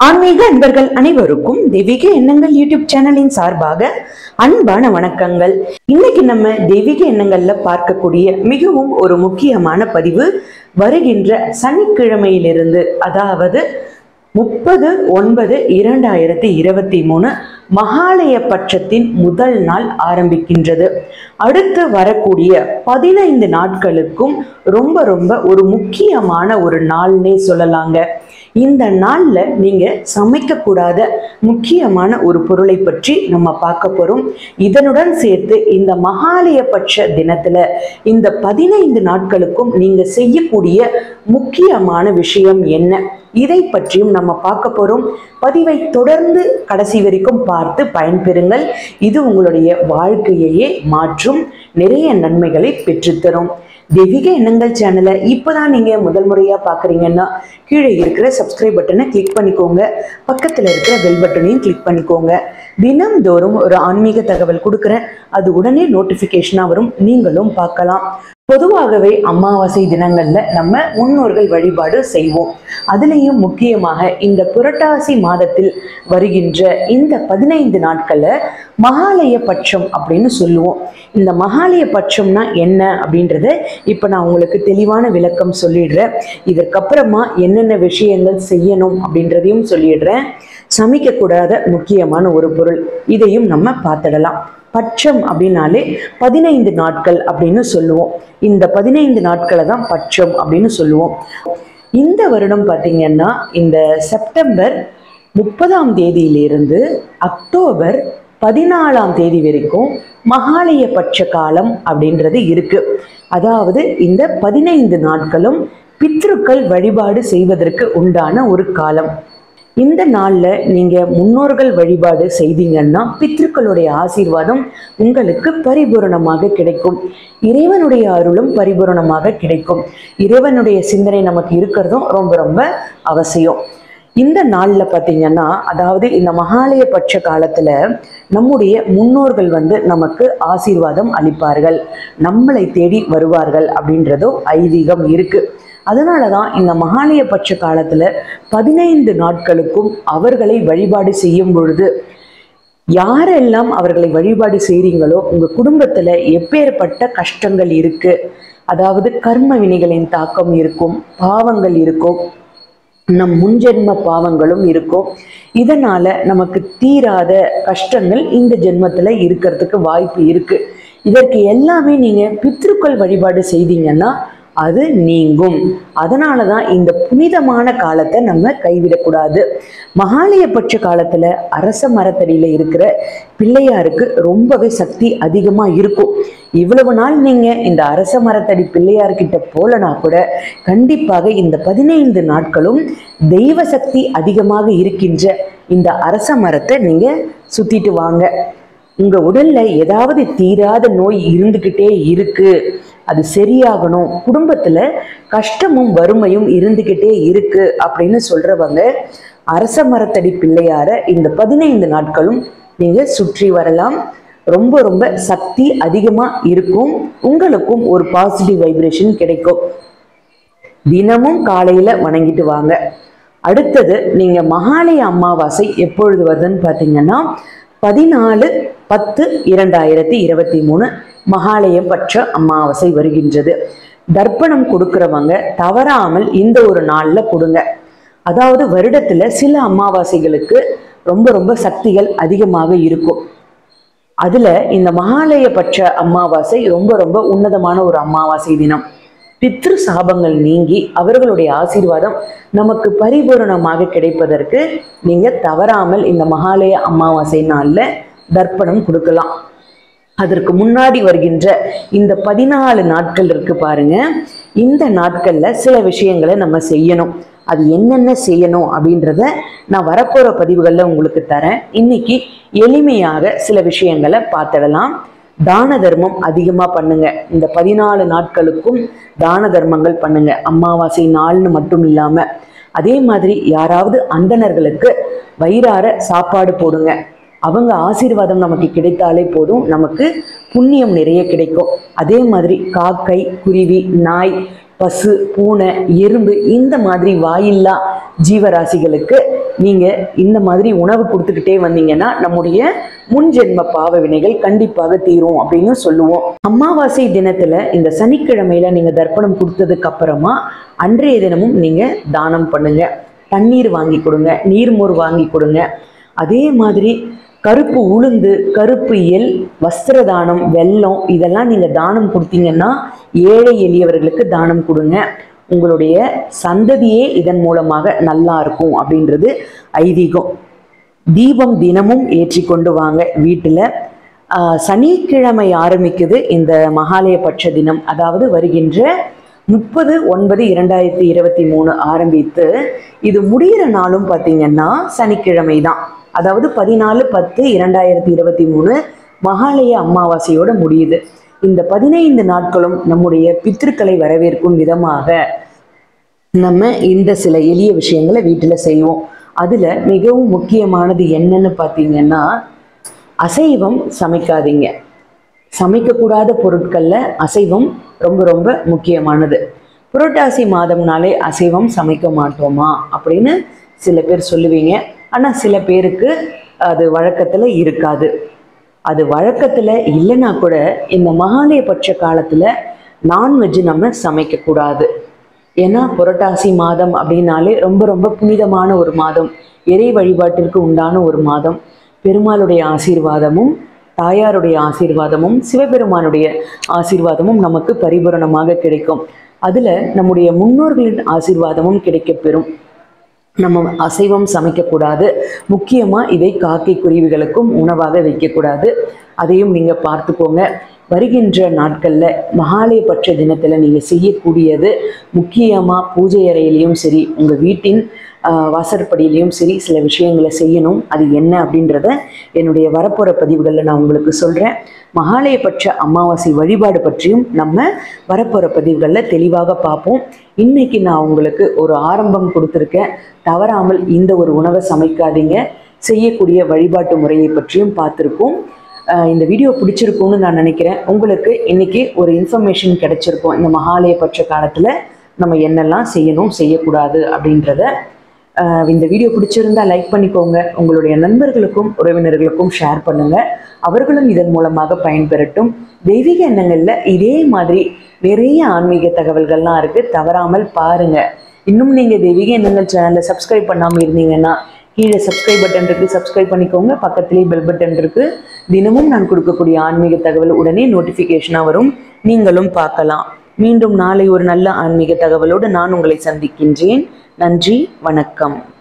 ஆன்மீக அன்பர்கள் அனைவருக்கும் தெய்வீக எண்ணங்கள் யூடியூப் சேனலின் சார்பாக அன்பான வணக்கங்கள் இன்னைக்கு நம்ம தெய்வீக எண்ணங்கள்ல பார்க்கக்கூடிய மிகவும் ஒரு முக்கியமான பதிவு வருகின்ற சனிக்கிழமையிலிருந்து அதாவது முப்பது ஒன்பது இரண்டாயிரத்தி இருபத்தி மூணு மகாலய பட்சத்தின் முதல் நாள் ஆரம்பிக்கின்றது அடுத்து வரக்கூடிய பதினைந்து நாட்களுக்கும் ரொம்ப ரொம்ப ஒரு முக்கியமான ஒரு நாள்னே சொல்லலாங்க இந்த நாள்ல நீங்க சமைக்கக்கூடாத முக்கியமான ஒரு பொருளை பற்றி நம்ம பார்க்க போறோம் இதனுடன் சேர்த்து இந்த மகாலயபட்ச தினத்துல இந்த பதினைந்து நாட்களுக்கும் நீங்க செய்யக்கூடிய முக்கியமான விஷயம் என்ன இதை பற்றியும் நம்ம பார்க்க போறோம் பதிவை தொடர்ந்து கடைசி வரைக்கும் பார்த்து பயன்பெறுங்கள் இது உங்களுடைய வாழ்க்கையையே மாற்றும் நிறைய நன்மைகளை பெற்றுத்தரும் தெய்வீக எண்ணங்கள் சேனலை இப்போதான் நீங்க முதல் முறையா பாக்குறீங்கன்னா கீழே இருக்கிற சப்ஸ்கிரைப் பட்டனை கிளிக் பண்ணிக்கோங்க பக்கத்துல இருக்கிற பெல் பட்டனையும் கிளிக் பண்ணிக்கோங்க தினம்தோறும் ஒரு ஆன்மீக தகவல் கொடுக்குறேன் அது உடனே நோட்டிஃபிகேஷனா வரும் நீங்களும் பார்க்கலாம் பொதுவாகவே அமாவாசை தினங்கள்ல நம்ம முன்னோர்கள் வழிபாடு செய்வோம் அதுலேயும் முக்கியமாக இந்த புரட்டாசி மாதத்தில் வருகின்ற இந்த பதினைந்து நாட்கள்ல மகாலய பட்சம் அப்படின்னு சொல்லுவோம் இந்த மகாலய பட்சம்னா என்ன அப்படின்றத இப்போ நான் உங்களுக்கு தெளிவான விளக்கம் சொல்லிடுறேன் இதற்கப்புறமா என்னென்ன விஷயங்கள் செய்யணும் அப்படின்றதையும் சொல்லிடுறேன் சமைக்கக்கூடாத முக்கியமான ஒரு பொருள் இதையும் நம்ம பார்த்துடலாம் பட்சம் அப்படின்னாலே பதினைந்து நாட்கள் அப்படின்னு சொல்லுவோம் இந்த பதினைந்து நாட்களை தான் பட்சம் அப்படின்னு சொல்லுவோம் இந்த வருடம் பார்த்தீங்கன்னா இந்த செப்டம்பர் முப்பதாம் தேதியிலிருந்து அக்டோபர் பதினாலாம் தேதி வரைக்கும் மகாலய பட்ச காலம் அப்படின்றது இருக்கு அதாவது இந்த பதினைந்து நாட்களும் பித்ருக்கள் வழிபாடு செய்வதற்கு உண்டான ஒரு காலம் இந்த நாளில் நீங்கள் முன்னோர்கள் வழிபாடு செய்தீங்கன்னா பித்ருக்களுடைய ஆசீர்வாதம் உங்களுக்கு பரிபூரணமாக கிடைக்கும் இறைவனுடைய அருளும் பரிபூரணமாக கிடைக்கும் இறைவனுடைய சிந்தனை நமக்கு இருக்கிறதும் ரொம்ப ரொம்ப அவசியம் இந்த நாளில் பார்த்தீங்கன்னா அதாவது இந்த மகாலய பட்ச காலத்தில் நம்முடைய முன்னோர்கள் வந்து நமக்கு ஆசீர்வாதம் அளிப்பார்கள் நம்மளை தேடி வருவார்கள் அப்படின்றதும் ஐதீகம் இருக்குது அதனால தான் இந்த மகாலய பட்ச காலத்தில் பதினைந்து நாட்களுக்கும் அவர்களை வழிபாடு செய்யும் பொழுது யாரெல்லாம் அவர்களை வழிபாடு செய்கிறீங்களோ உங்கள் குடும்பத்தில் எப்பேற்பட்ட கஷ்டங்கள் இருக்கு அதாவது கர்ம வினைகளின் தாக்கம் இருக்கும் பாவங்கள் இருக்கும் நம் முன்ஜென்ம பாவங்களும் இருக்கும் இதனால நமக்கு தீராத கஷ்டங்கள் இந்த ஜென்மத்தில் இருக்கிறதுக்கு வாய்ப்பு இருக்கு இதற்கு எல்லாமே நீங்க பித்ருக்கள் வழிபாடு செய்தீங்கன்னா அது நீங்கும் அதனால தான் இந்த புனிதமான காலத்தை நம்ம கைவிடக்கூடாது மகாலயபட்ச காலத்துல அரச மரத்தடியில இருக்கிற பிள்ளையாருக்கு ரொம்பவே சக்தி அதிகமா இருக்கும் இவ்வளவு நாள் நீங்க இந்த அரச மரத்தடி பிள்ளையார்கிட்ட போலனா கூட கண்டிப்பாக இந்த பதினைந்து நாட்களும் தெய்வ சக்தி அதிகமாக இருக்கின்ற இந்த அரச மரத்தை நீங்க சுத்திட்டு வாங்க உங்க உடல்ல ஏதாவது தீராத நோய் இருந்துகிட்டே இருக்கு அது சரியாகணும் குடும்பத்துல கஷ்டமும் வறுமையும் இருந்துகிட்டே இருக்கு அப்படின்னு சொல்றவங்க அரச மரத்தடி பிள்ளையார இந்த பதினைந்து நாட்களும் நீங்க சுற்றி வரலாம் ரொம்ப ரொம்ப சக்தி அதிகமா இருக்கும் உங்களுக்கும் ஒரு பாசிட்டிவ் வைப்ரேஷன் கிடைக்கும் தினமும் காலையில வணங்கிட்டு வாங்க அடுத்தது நீங்க மகாலய அமாவாசை எப்பொழுது வருதுன்னு பார்த்தீங்கன்னா பதினாலு பத்து இரண்டாயிரத்தி இருபத்தி மூணு மகாலயம் பற்ற அமாவாசை வருகின்றது தர்ப்பணம் கொடுக்கிறவங்க தவறாமல் இந்த ஒரு நாள்ல கொடுங்க அதாவது வருடத்துல சில அமாவாசைகளுக்கு ரொம்ப ரொம்ப சக்திகள் அதிகமாக இருக்கும் அதுல இந்த மகாலய பட்ச அமாவாசை ரொம்ப ரொம்ப உன்னதமான ஒரு அமாவாசை தினம் பித்ரு சாபங்கள் நீங்கி அவர்களுடைய ஆசீர்வாதம் நமக்கு பரிபூரணமாக கிடைப்பதற்கு நீங்க தவறாமல் இந்த மகாலய அமாவாசை நாள்ல தர்ப்பணம் கொடுக்கலாம் அதற்கு முன்னாடி வருகின்ற இந்த பதினாலு நாட்கள் இருக்கு பாருங்க இந்த நாட்கள்ல சில விஷயங்களை நம்ம செய்யணும் அது என்னென்ன செய்யணும் அப்படின்றத நான் வரப்போற பதிவுகளில் உங்களுக்கு தரேன் இன்னைக்கு எளிமையாக சில விஷயங்களை பார்த்துடலாம் தான தர்மம் அதிகமாக பண்ணுங்க இந்த பதினாலு நாட்களுக்கும் தான தர்மங்கள் பண்ணுங்க அமாவாசை நாள்னு மட்டும் இல்லாம அதே மாதிரி யாராவது அந்தணர்களுக்கு வயிறார சாப்பாடு போடுங்க அவங்க ஆசீர்வாதம் நமக்கு கிடைத்தாலே போதும் நமக்கு புண்ணியம் நிறைய கிடைக்கும் அதே மாதிரி காக்கை குருவி நாய் பசு பூனை எறும்பு இந்த மாதிரி வாயில்லா ஜீவராசிகளுக்கு நீங்க இந்த மாதிரி உணவு கொடுத்துக்கிட்டே வந்தீங்கன்னா நம்முடைய முன் ஜென்ம பாவ வினைகள் கண்டிப்பாக தீரும் அப்படின்னு சொல்லுவோம் அமாவாசை தினத்துல இந்த சனிக்கிழமையில நீங்க தர்ப்பணம் கொடுத்ததுக்கு அப்புறமா அன்றைய தினமும் நீங்க தானம் பண்ணுங்க தண்ணீர் வாங்கி கொடுங்க நீர்மோர் வாங்கி கொடுங்க அதே மாதிரி கருப்பு உளுந்து கருப்பு எல் வஸ்திர தானம் வெல்லம் இதெல்லாம் நீங்க தானம் கொடுத்தீங்கன்னா ஏழை எளியவர்களுக்கு தானம் கொடுங்க உங்களுடைய சந்ததியே இதன் மூலமாக நல்லா இருக்கும் அப்படின்றது ஐதீகம் தீபம் தினமும் ஏற்றி கொண்டு வாங்க வீட்டில் சனிக்கிழமை ஆரம்பிக்குது இந்த மகாலய பட்ச தினம் அதாவது வருகின்ற முப்பது ஒன்பது இரண்டாயிரத்தி இருபத்தி மூணு ஆரம்பித்து இது முடிகிற நாளும் பார்த்தீங்கன்னா சனிக்கிழமை தான் அதாவது பதினாலு பத்து இரண்டாயிரத்தி இருபத்தி மூணு மகாலய அமாவாசையோட முடியுது இந்த பதினைந்து நாட்களும் நம்முடைய பித்திருக்களை வரவேற்கும் விதமாக நம்ம இந்த சில எளிய விஷயங்களை வீட்டில் செய்வோம் அதில் மிகவும் முக்கியமானது என்னன்னு பார்த்தீங்கன்னா அசைவம் சமைக்காதீங்க சமைக்கக்கூடாத பொருட்களில் அசைவம் ரொம்ப ரொம்ப முக்கியமானது புரட்டாசி மாதம்னாலே அசைவம் சமைக்க மாட்டோமா அப்படின்னு சில பேர் சொல்லுவீங்க ஆனால் சில பேருக்கு அது வழக்கத்தில் இருக்காது அது வழக்கத்தில் இல்லைன்னா கூட இந்த மகாலய பட்ச காலத்தில் நான்வெஜ் நம்ம சமைக்கக்கூடாது ஏன்னா புரட்டாசி மாதம் அப்படின்னாலே ரொம்ப ரொம்ப புனிதமான ஒரு மாதம் இறை வழிபாட்டிற்கு உண்டான ஒரு மாதம் பெருமாளுடைய ஆசீர்வாதமும் தாயாருடைய ஆசீர்வாதமும் சிவபெருமானுடைய ஆசீர்வாதமும் நமக்கு பரிபூரணமாக கிடைக்கும் அதில் நம்முடைய முன்னோர்களின் ஆசீர்வாதமும் கிடைக்கப்பெறும் நம்ம அசைவம் சமைக்கக்கூடாது முக்கியமாக இதை காக்கை குருவிகளுக்கும் உணவாக வைக்கக்கூடாது அதையும் நீங்கள் பார்த்துக்கோங்க வருகின்ற நாட்களில் மகாலய பட்ச தினத்தில் நீங்கள் செய்யக்கூடியது முக்கியமாக பூஜை அறையிலையும் சரி உங்கள் வீட்டின் ஆஹ், வாசற்படியிலையும் சரி சில விஷயங்களை செய்யணும் அது என்ன அப்படின்றத என்னுடைய வரப்போகிற பதிவுகளில் நான் உங்களுக்கு சொல்கிறேன் மகாலய பட்ச அமாவாசை வழிபாடு பற்றியும் நம்ம வரப்போகிற பதிவுகளில் தெளிவாக பார்ப்போம் இன்னைக்கு நான் உங்களுக்கு ஒரு ஆரம்பம் கொடுத்துருக்கேன் தவறாமல் இந்த ஒரு உணவை சமைக்காதீங்க செய்யக்கூடிய வழிபாட்டு முறையை பற்றியும் பார்த்துருக்கோம் ஆஹ் இந்த வீடியோ பிடிச்சிருக்கும்னு நான் நினைக்கிறேன் உங்களுக்கு இன்னைக்கு ஒரு இன்ஃபர்மேஷன் கிடைச்சிருக்கும் இந்த மகாலய பட்ச காலத்தில் நம்ம என்னெல்லாம் செய்யணும் செய்யக்கூடாது அப்படின்றத ஆஹ் இந்த வீடியோ பிடிச்சிருந்தா லைக் பண்ணிக்கோங்க உங்களுடைய நண்பர்களுக்கும் உறவினர்களுக்கும் ஷேர் பண்ணுங்க அவர்களும் இதன் மூலமாக பயன்பெறட்டும் தெய்வீக எண்ணங்கள்ல இதே மாதிரி நிறைய ஆன்மீக தகவல்கள்லாம் இருக்கு தவறாமல் பாருங்க இன்னும் நீங்க தெய்வீக எண்ணங்கள் சேனலை சப்ஸ்கிரைப் பண்ணாம இருந்தீங்கன்னா கீழே சப்ஸ்கிரைப் பட்டன் இருக்கு சப்ஸ்கிரைப் பண்ணிக்கோங்க பக்கத்திலேயே பெல் பட்டன் இருக்கு தினமும் நான் கொடுக்கக்கூடிய ஆன்மீக தகவல் உடனே நோட்டிஃபிகேஷனாக வரும் நீங்களும் பார்க்கலாம் மீண்டும் நாளை ஒரு நல்ல ஆன்மீக தகவலோடு நான் உங்களை சந்திக்கின்றேன் நன்றி வணக்கம்